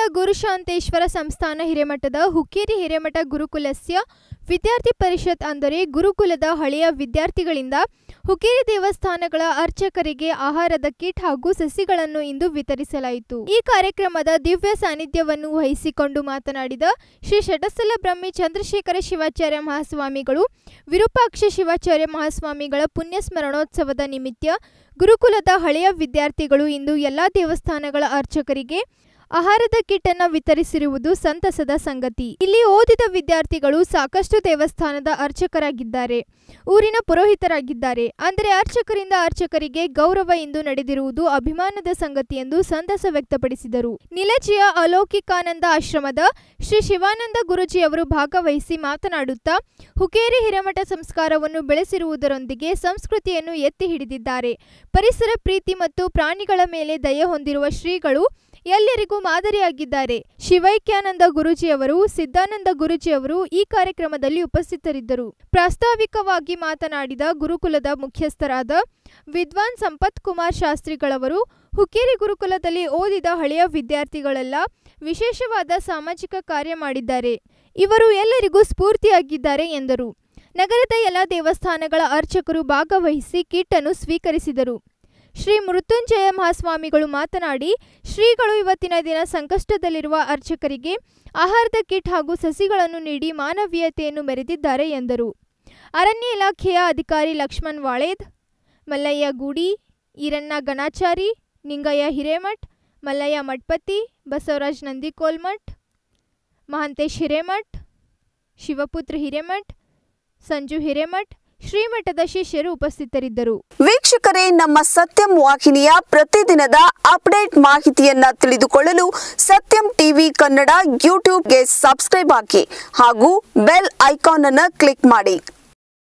ಗುರುಶಾಂತೇಶ್ವರ ಸಂಸ್ಥಾನ ಹಿರೇಮಠದ ಹುಕ್ಕೇರಿ ಹಿರೇಮಠ ಗುರುಕುಲಸ್ಯ ವಿದ್ಯಾರ್ಥಿ ಪರಿಷತ್ ಅಂದರೆ ಗುರುಕುಲದ ಹಳೆಯ ವಿದ್ಯಾರ್ಥಿಗಳಿಂದ ಹುಕ್ಕೇರಿ ದೇವಸ್ಥಾನಗಳ ಅರ್ಚಕರಿಗೆ ಆಹಾರದ ಕಿಟ್ ಹಾಗೂ ಸಸಿಗಳನ್ನು ಇಂದು ವಿತರಿಸಲಾಯಿತು ಈ ಕಾರ್ಯಕ್ರಮದ ದಿವ್ಯ ಸಾನ್ನಿಧ್ಯವನ್ನು ವಹಿಸಿಕೊಂಡು ಮಾತನಾಡಿದ ಶ್ರೀ ಶಟಸ್ಥಲ ಬ್ರಹ್ಮಿ ಚಂದ್ರಶೇಖರ ಶಿವಾಚಾರ್ಯ ಮಹಾಸ್ವಾಮಿಗಳು ವಿರೂಪಾಕ್ಷ ಶಿವಾಚಾರ್ಯ ಮಹಾಸ್ವಾಮಿಗಳ ಪುಣ್ಯ ಸ್ಮರಣೋತ್ಸವದ ನಿಮಿತ್ತ ಗುರುಕುಲದ ಹಳೆಯ ವಿದ್ಯಾರ್ಥಿಗಳು ಇಂದು ಎಲ್ಲ ದೇವಸ್ಥಾನಗಳ ಅರ್ಚಕರಿಗೆ ಆಹಾರದ ಕಿಟ್ ಅನ್ನು ವಿತರಿಸಿರುವುದು ಸಂತಸದ ಸಂಗತಿ ಇಲ್ಲಿ ಓದಿದ ವಿದ್ಯಾರ್ಥಿಗಳು ಸಾಕಷ್ಟು ದೇವಸ್ಥಾನದ ಅರ್ಚಕರಾಗಿದ್ದಾರೆ ಊರಿನ ಪುರೋಹಿತರಾಗಿದ್ದಾರೆ ಅಂದರೆ ಅರ್ಚಕರಿಂದ ಅರ್ಚಕರಿಗೆ ಗೌರವ ಇಂದು ನಡೆದಿರುವುದು ಅಭಿಮಾನದ ಸಂಗತಿ ಎಂದು ಸಂತಸ ವ್ಯಕ್ತಪಡಿಸಿದರು ನಿಲಜಿಯ ಅಲೌಕಿಕಾನಂದ ಆಶ್ರಮದ ಶ್ರೀ ಶಿವಾನಂದ ಗುರುಜಿಯವರು ಭಾಗವಹಿಸಿ ಮಾತನಾಡುತ್ತಾ ಹುಕೇರಿ ಹಿರೇಮಠ ಸಂಸ್ಕಾರವನ್ನು ಬೆಳೆಸಿರುವುದರೊಂದಿಗೆ ಸಂಸ್ಕೃತಿಯನ್ನು ಎತ್ತಿ ಹಿಡಿದಿದ್ದಾರೆ ಪರಿಸರ ಪ್ರೀತಿ ಮತ್ತು ಪ್ರಾಣಿಗಳ ಮೇಲೆ ದಯೆ ಹೊಂದಿರುವ ಶ್ರೀಗಳು ಎಲ್ಲರಿಗೂ ಮಾದರಿಯಾಗಿದ್ದಾರೆ ಶಿವೈಕ್ಯಾನಂದ ಗುರೂಜಿಯವರು ಸಿದ್ಧಾನಂದ ಗುರೂಜಿಯವರು ಈ ಕಾರ್ಯಕ್ರಮದಲ್ಲಿ ಉಪಸ್ಥಿತರಿದ್ದರು ಪ್ರಾಸ್ತಾವಿಕವಾಗಿ ಮಾತನಾಡಿದ ಗುರುಕುಲದ ಮುಖ್ಯಸ್ಥರಾದ ವಿದ್ವಾನ್ ಸಂಪತ್ ಕುಮಾರ್ ಶಾಸ್ತ್ರಿಗಳವರು ಹುಕ್ಕೇರಿ ಗುರುಕುಲದಲ್ಲಿ ಓದಿದ ಹಳೆಯ ವಿದ್ಯಾರ್ಥಿಗಳೆಲ್ಲ ವಿಶೇಷವಾದ ಸಾಮಾಜಿಕ ಕಾರ್ಯ ಮಾಡಿದ್ದಾರೆ ಇವರು ಎಲ್ಲರಿಗೂ ಸ್ಫೂರ್ತಿಯಾಗಿದ್ದಾರೆ ಎಂದರು ನಗರದ ಎಲ್ಲ ದೇವಸ್ಥಾನಗಳ ಅರ್ಚಕರು ಭಾಗವಹಿಸಿ ಕಿಟ್ ಅನ್ನು ಸ್ವೀಕರಿಸಿದರು ಶ್ರೀ ಮೃತ್ಯುಂಜಯ ಮಹಾಸ್ವಾಮಿಗಳು ಮಾತನಾಡಿ ಶ್ರೀಗಳು ಇವತ್ತಿನ ದಿನ ಸಂಕಷ್ಟದಲ್ಲಿರುವ ಅರ್ಚಕರಿಗೆ ಆಹಾರದ ಕಿಟ್ ಹಾಗೂ ಸಸಿಗಳನ್ನು ನೀಡಿ ಮಾನವೀಯತೆಯನ್ನು ಮೆರೆದಿದ್ದಾರೆ ಎಂದರು ಅರಣ್ಯ ಇಲಾಖೆಯ ಅಧಿಕಾರಿ ಲಕ್ಷ್ಮಣ್ ವಾಳೇದ್ ಮಲ್ಲಯ್ಯ ಗೂಡಿ ಈರಣ್ಣ ಗಣಾಚಾರಿ ನಿಂಗಯ್ಯ ಹಿರೇಮಠ್ ಮಲ್ಲಯ್ಯ ಮಠಪತಿ ಬಸವರಾಜ್ ನಂದಿಕೋಲ್ಮಠ್ ಮಹಾಂತೇಶ್ ಹಿರೇಮಠ್ ಶಿವಪುತ್ರ ಹಿರೇಮಠ್ ಸಂಜು ಹಿರೇಮಠ್ ಶ್ರೀಮಠದ ಶಿಷ್ಯರು ಉಪಸ್ಥಿತರಿದ್ದರು ವೀಕ್ಷಕರೇ ನಮ್ಮ ಸತ್ಯಂ ವಾಹಿನಿಯ ಪ್ರತಿದಿನದ ಅಪ್ಡೇಟ್ ಮಾಹಿತಿಯನ್ನ ತಿಳಿದುಕೊಳ್ಳಲು ಸತ್ಯಂ ಟಿವಿ ಕನ್ನಡ ಯೂಟ್ಯೂಬ್ಗೆ ಸಬ್ಸ್ಕ್ರೈಬ್ ಹಾಕಿ ಹಾಗೂ ಬೆಲ್ ಐಕಾನ್ ಅನ್ನು ಕ್ಲಿಕ್ ಮಾಡಿ